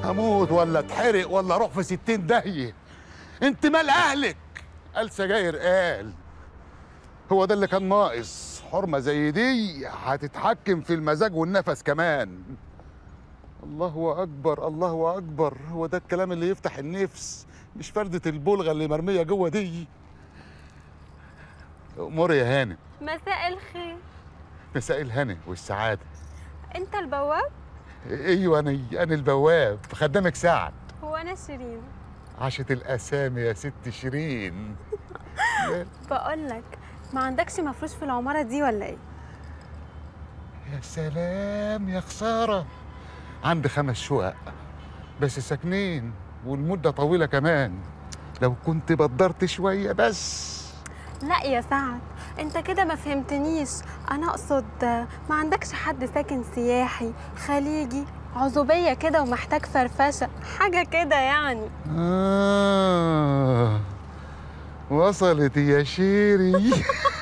هموت ولا اتحرق ولا اروح في ستين داهية انت مال اهلك قال سجاير قال هو ده اللي كان ناقص حرمة زي دي هتتحكم في المزاج والنفس كمان الله اكبر الله اكبر هو ده الكلام اللي يفتح النفس مش فردة البلغة اللي مرمية جوه دي امور يا هانم مساء الخير مساء الهنا والسعادة انت البواب ايوه انا انا البواب خدامك سعد هو انا شيرين عاشت الاسامي يا ست شيرين بقول لك ما عندكش مفروش في العماره دي ولا ايه يا سلام يا خسارة عندي خمس شقق بس ساكنين والمدة طويلة كمان لو كنت بدرت شوية بس لا يا سعد انت كده ما فهمتنيش انا اقصد آه، ما عندكش حد ساكن سياحي خليجي عزوبية كده ومحتاج فرفشة حاجة كده يعني آه وصلت يا شيري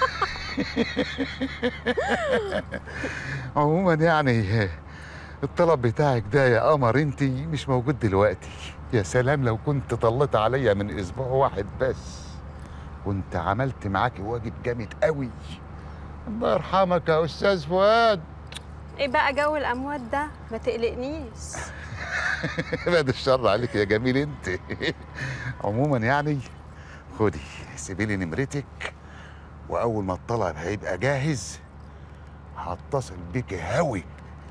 عموما يعني الطلب بتاعك ده يا قمر انت مش موجود دلوقتي يا سلام لو كنت طلت عليا من اسبوع واحد بس كنت عملت معاكي واجب جامد قوي الله يرحمك يا استاذ فؤاد ايه بقى جو الاموات ده ما تقلقنيش بعد الشر عليك يا جميل انت عموما يعني خدي سيبي لي نمرتك واول ما الطلب هيبقى جاهز هتصل بيك هوي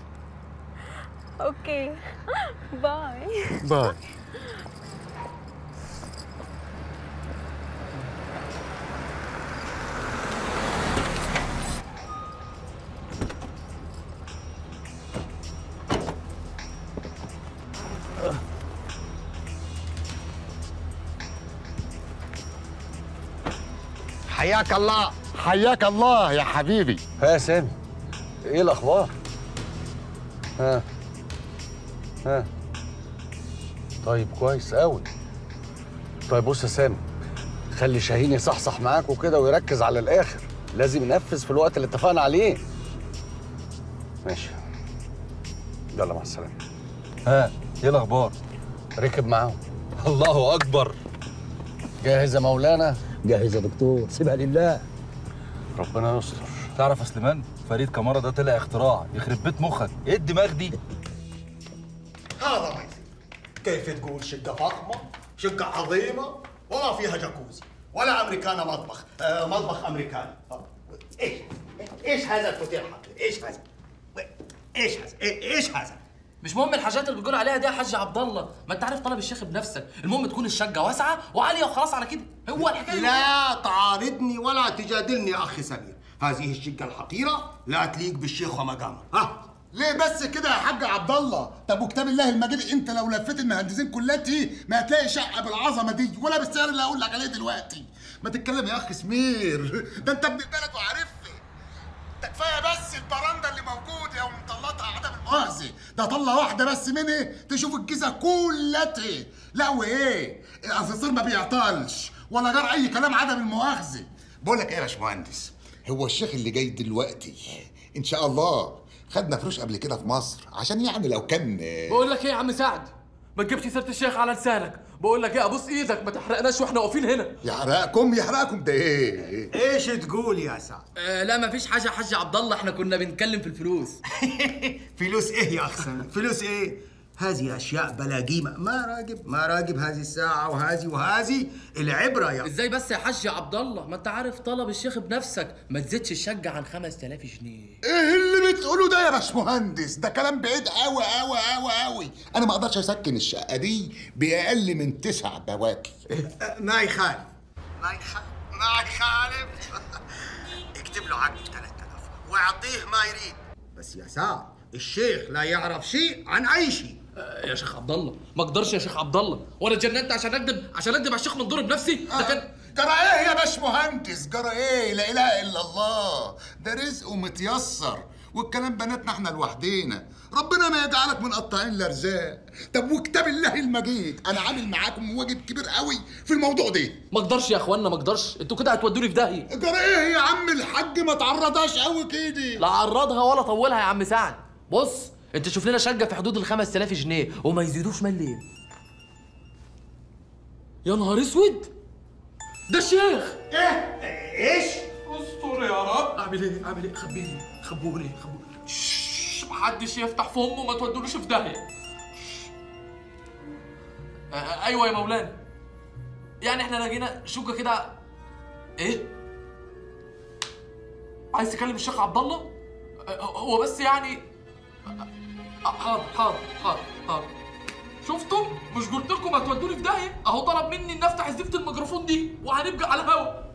اوكي باي باي حياك الله حياك الله يا حبيبي ها يا سامي ايه الاخبار ها ها طيب كويس قوي طيب بص يا سامي خلي شاهين يصحصح معاك وكده ويركز على الاخر لازم ينفذ في الوقت اللي اتفقنا عليه ماشي يلا مع السلامه ها ايه الاخبار ركب معاهم الله اكبر جاهز يا مولانا جاهز يا دكتور سيبها لله ربنا يستر تعرف يا سليمان فريد كمارة ده طلع اختراع يخرب بيت مخك ايه الدماغ دي هذا ما يصير كيف تقول شقة فخمة شقة عظيمة وما فيها جاكوزي ولا أمريكانا مطبخ آه مطبخ أمريكاني آه. إيش إيش هذا الفتيل حقي إيش هذا إيش هذا إيه- إيش هذا مش مهم الحاجات اللي بتقول عليها دي يا حاج عبد الله ما انت عارف طلب الشيخ بنفسك المهم تكون الشقه واسعه وعاليه وخلاص على كده هو الحكايه لا تعارضني ولا تجادلني يا أخي سمير هذه الشقة الحقيرة لا تليق بالشيخ ومقامه ها ليه بس كده يا حاج عبد الله طب وكتاب الله المجيد انت لو لفيت المهندسين كلاتي ما هتلاقي شقه بالعظمه دي ولا بالسعر اللي هقول لك عليه دلوقتي ما تتكلم يا اخ سمير ده انت ابن البلد وعارفني ده كفايه بس البرندة اللي موجوده ومطلطها عدم المؤاخذه ده طلة واحده بس مني تشوف الجيزه كلتها لا وايه الاسانسير ما بيعطلش ولا جار اي كلام عدم المؤاخذه بقول لك ايه يا باشمهندس هو الشيخ اللي جاي دلوقتي ان شاء الله خدنا فلوس قبل كده في مصر عشان يعني لو كان بقول لك ايه يا عم سعد ما تجيبش سيره الشيخ على لسانك بقول لك ايه ابوس ايدك ما تحرقناش واحنا واقفين هنا يحرقكم يحرقكم ده ايه إيش تقول يا سعد آه لا ما فيش حاجه يا حاج عبد الله احنا كنا بنتكلم في الفلوس فلوس ايه يا اخ سامي؟ فلوس ايه؟ هذه اشياء بلا قيمه ما راقب ما راقب هذه الساعه وهذه وهذه العبره يا ازاي بس يا حاج عبد الله ما انت عارف طلب الشيخ بنفسك ما تزيدش الشقه عن 5000 جنيه ايه اللي بتقوله ده يا باشمهندس ده كلام بعيد قوي قوي قوي قوي انا ما اقدرش اسكن الشقه دي باقل من تسع بواكي ما يخالف ما يخالف ما يخالف اكتب له عقد 3000 واعطيه ما يريد بس يا سعد الشيخ لا يعرف شيء عن اي شيء آه يا شيخ عبد الله ما اقدرش يا شيخ عبد الله وانا اتجننت عشان اكذب عشان اكذب على الشيخ منظور بنفسي ده كان جرى ايه يا باشمهندس جرى ايه لا اله الا الله ده رزق ومتيسر والكلام بناتنا احنا لوحدينا ربنا ما يجعلك من قطاعين الارزاق طب وكتاب الله المجيد انا عامل معاكم واجب كبير قوي في الموضوع ده ما اقدرش يا اخوانا ما اقدرش انتوا كده هتودوني في داهيه جرى ايه يا عم الحاج ما تعرضهاش قوي كده لا عرضها ولا طولها يا عم سعد بص انت شوف لنا شقه في حدود ال 5000 جنيه وما يزيدوش مليم يا نهار اسود ده الشيخ ايه ايش استر يا رب اعمل ايه اعمل ايه خبيني خبوني خبوني شش، محدش يفتح في امه ما تودولوش في داهيه شش. آه، آه، ايوه يا مولانا يعني احنا لقينا شقه كده ايه عايز تكلم الشيخ عبد الله آه، هو بس يعني آه، حاضر حاضر حاضر حاضر شفتم مش قلت لكم هتودوني في داهيه اهو طلب مني ان افتح زفت الميكروفون دي وهنبقى على الهوا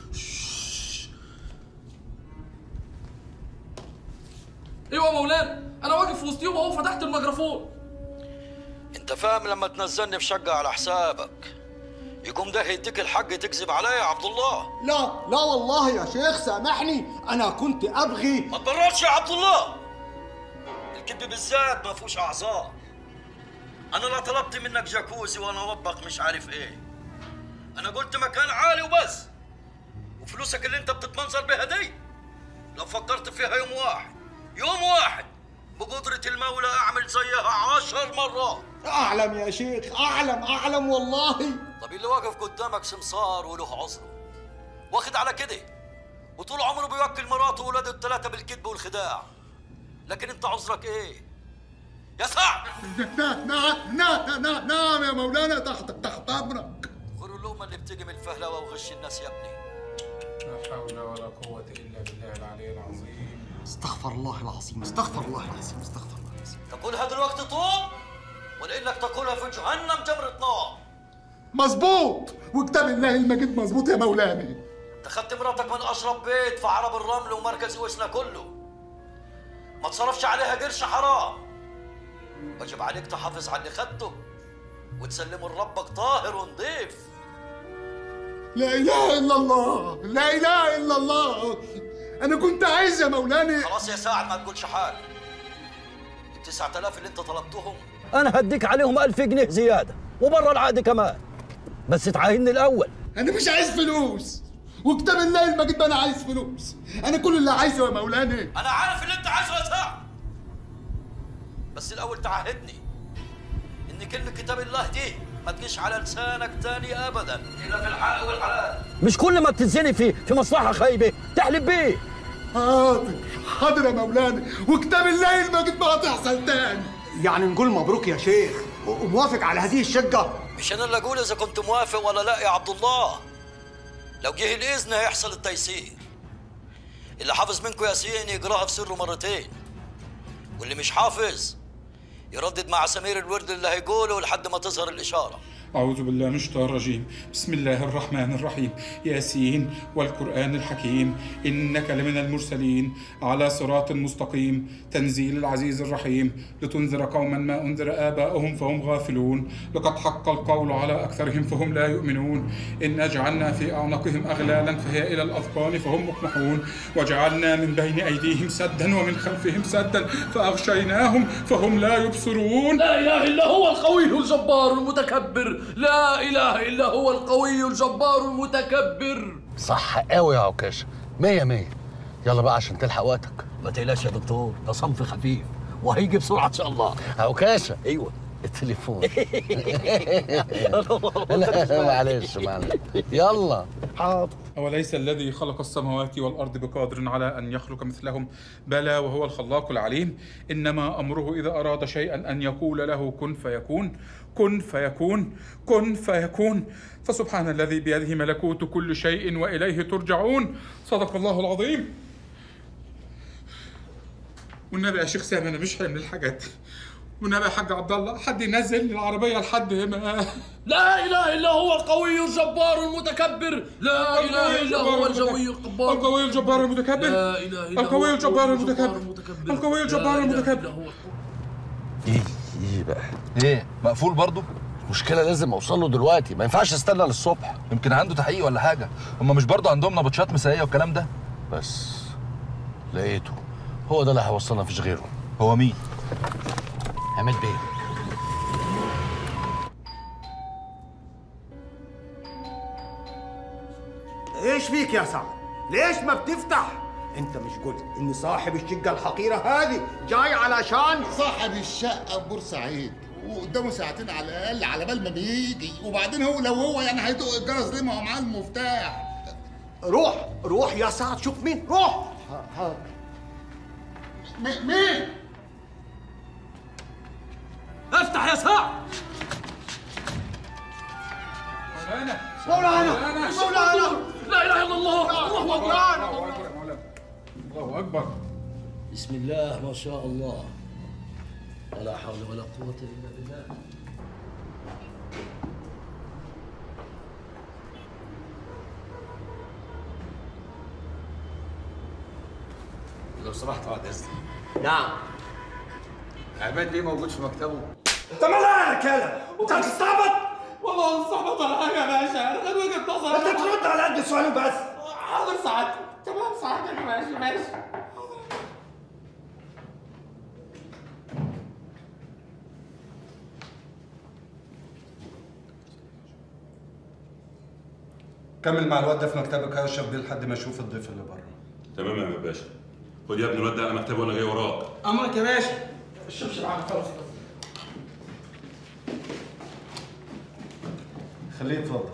ايوه يا مولانا انا واقف في وسطيهم اهو فتحت الميكروفون انت فاهم لما تنزلني في شقه على حسابك يقوم ده يديك الحق تكذب عليا يا عبد الله لا لا والله يا شيخ سامحني انا كنت ابغي ما تبررش يا عبد الله الكذب بالذات ما فيهوش اعذار انا لا طلبت منك جاكوزي وانا مطبخ مش عارف ايه انا قلت مكان عالي وبس وفلوسك اللي انت بتتمنظر بها دي لو فكرت فيها يوم واحد يوم واحد بقدرة المولى اعمل زيها عشر مرات اعلم يا شيخ اعلم اعلم والله طب اللي واقف قدامك سمسار وله عذره واخد على كده وطول عمره بيوكل مراته وولاده الثلاثه بالكذب والخداع لكن انت عذرك ايه يا سعد نعم نعم نعم نعم نعم يا مولانا تحتك تحت امرك خذوا اللقمه اللي بتجي من الفهلوه وغش الناس يا ابني لا حول ولا قوة إلا بالله العلي العظيم استغفر الله العظيم استغفر الله العظيم استغفر الله العظيم تقولها دلوقتي طوب ولا انك تقولها في جهنم جمرة نار مظبوط وكتاب الله المجيد مظبوط يا مولانا انت خدت مراتك من اشرف بيت في عرب الرمل ومركز وسنا كله ما تصرفش عليها قرش حرام واجب عليك تحافظ على اللي خدته وتسلمه لربك طاهر ونضيف لا اله الا الله لا اله الا الله انا كنت عايز يا مولانا خلاص يا ساعد ما تقولش حاجه ال 9000 اللي انت طلبتهم انا هديك عليهم ألف جنيه زياده وبره العقد كمان بس تعاهدني الاول انا مش عايز فلوس وكتاب الله المجيد ما انا عايز فلوس انا كل اللي عايزه يا مولانا انا عارف اللي انت عايزه يا ساعد بس الاول تعهدني ان كلمه كتاب الله دي ما تجيش على لسانك تاني ابدا الا في الحق والحلال مش كل ما بتتزني في في مصلحه خايبه تحلب بيه حاضر حاضر يا مولانا وكتاب الله المجيد ما هتحصل تاني يعني نقول مبروك يا شيخ وموافق على هذه الشقه مش انا اللي اقول اذا كنت موافق ولا لا يا عبد الله لو جه الاذن هيحصل التيسير اللي حافظ منكم ياسين يقراها في سره مرتين واللي مش حافظ يردد مع سمير الورد اللي هيقوله لحد ما تظهر الاشاره أعوذ بالله من الشيطان الرجيم بسم الله الرحمن الرحيم ياسين والقرآن الحكيم إنك لمن المرسلين على صراط مستقيم تنزيل العزيز الرحيم لتنذر قوما ما أنذر آباؤهم فهم غافلون لقد حق القول على أكثرهم فهم لا يؤمنون إن جعلنا في أعناقهم أغلالا فهي إلى الأذقان فهم مقمحون وجعلنا من بين أيديهم سدا ومن خلفهم سدا فأغشيناهم فهم لا يبصرون لا اله الا هو القوي الجبار المتكبر لا اله الا هو القوي الجبار المتكبر صح قوي يا عكاشه مية مية يلا بقى عشان تلحق وقتك ما تقلقش يا دكتور ده صنف خفيف وهيجي بسرعه ان شاء الله عكاشه ايوه التليفون لا معلش معلش يلا حاضر أوليس الذي خلق السماوات والأرض بقادر على أن يخلق مثلهم بلى وهو الخلاق العليم إنما أمره إذا أراد شيئا أن يقول له كن فيكون كن فيكون كن فيكون فسبحان الذي بيده ملكوت كل شيء وإليه ترجعون صدق الله العظيم والنبي يا شيخ سامي أنا مش حامل الحاجات دي والنبي يا حاج عبد الله حد ينزل العربية لحد هنا لا اله الا هو القوي الجبار المتكبر لا اله الا هو الجوي الجبار القوي الجبار المتكبر لا اله الا هو القوي الجبار المتكبر المتكبر القوي الجبار لا إله المتكبر إلا هو ايه ايه بقى ايه مقفول برضه المشكله لازم اوصل له دلوقتي ما ينفعش استنى للصبح يمكن عنده تحقيق ولا حاجه هم مش برضه عندهم نبطشات مسائيه والكلام ده بس لقيته هو ده اللي هيوصلنا مفيش غيره هو مين عماد بيه ايش فيك يا سعد ليش ما بتفتح انت مش قلت ان صاحب الشقه الحقيره هذه جاي علشان صاحب الشقه في بورسعيد وقدامه ساعتين على الاقل على بال ما بيجي وبعدين هو لو هو يعني هيدق الجرس ليه ما هو معاه المفتاح روح روح يا سعد شوف مين روح م- مين افتح يا سعد مولانا مولانا لا اله الا الله الله اكبر الله اكبر بسم الله ما شاء الله ولا حول ولا قوة إلا بالله لو سمحت بعد اذنك نعم عماد ليه موجود في مكتبه؟ انت مالك كلام انت هتستعبط والله ما صعبت ولا حاجه يا باشا انا خد وجهه نظر انت ترد على قد سؤاله بس حاضر سعادتك تمام سعادتك ماشي ماشي كمل مع الواد ده في مكتبك يا اشرف بيه لحد ما اشوف الضيف اللي بره تمام يا باشا خد يا ابني الواد ده على مكتبه وانا جاي وراك امرك يا باشا الشبشب على خلاص خليه يتفضل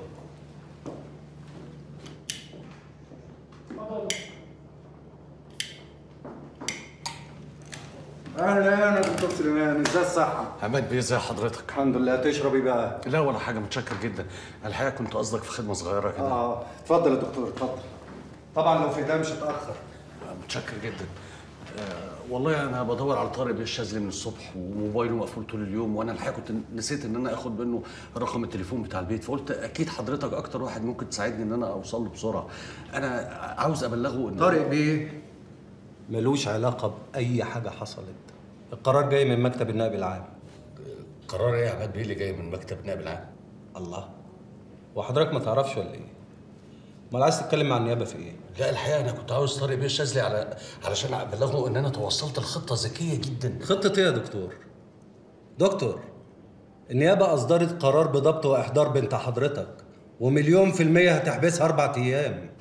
اهلا يا دكتور سليمان ازاي الصحه؟ عماد بيه ازي حضرتك؟ الحمد لله تشرب ايه بقى؟ لا ولا حاجة متشكر جدا الحقيقة كنت قصدك في خدمة صغيرة كده اه اتفضل يا دكتور اتفضل طبعا لو في ده مش هتاخر متشكر جدا آه والله انا بدور على طارق بيه الشاذلي من الصبح وموبايله مقفول طول اليوم وانا الحقيقه كنت نسيت ان انا اخد منه رقم التليفون بتاع البيت فقلت اكيد حضرتك اكتر واحد ممكن تساعدني ان انا اوصل له بسرعه انا عاوز ابلغه ان طارق بيه ملوش علاقه باي حاجه حصلت القرار جاي من مكتب النائب العام قرار ايه يا عماد بيه اللي جاي من مكتب نائب العام الله وحضرتك ما تعرفش ولا ايه؟ امال عايز تتكلم مع النيابه في ايه؟ لا الحقيقه انا كنت عاوز طارق بيه الشاذلي على علشان ابلغه ان انا توصلت لخطه ذكيه جدا خطة ايه يا دكتور؟ دكتور النيابة أصدرت قرار بضبط وإحضار بنت حضرتك ومليون في المية هتحبسها أربع أيام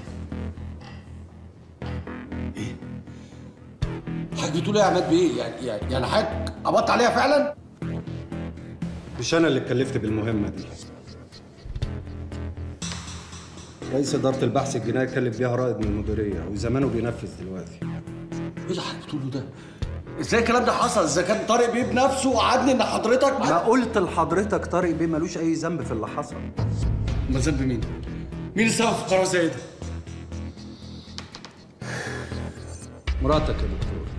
حضرتك بتقول ايه يا عماد بيه يعني يعني يعني حضرتك قبضت عليها فعلا مش أنا اللي اتكلفت بالمهمة دي رئيس إدارة البحث الجنائي كلف بيها رائد من المديرية وزمانه بينفذ دلوقتي ايه اللي حضرتك بتقوله ده ازاي الكلام ده حصل اذا كان طارق بيه بنفسه وعدني ان حضرتك أنا قلت لحضرتك طارق بيه ملوش أي ذنب في اللي حصل ما ذنب مين مين السبب في قرار زي ده مراتك يا دكتور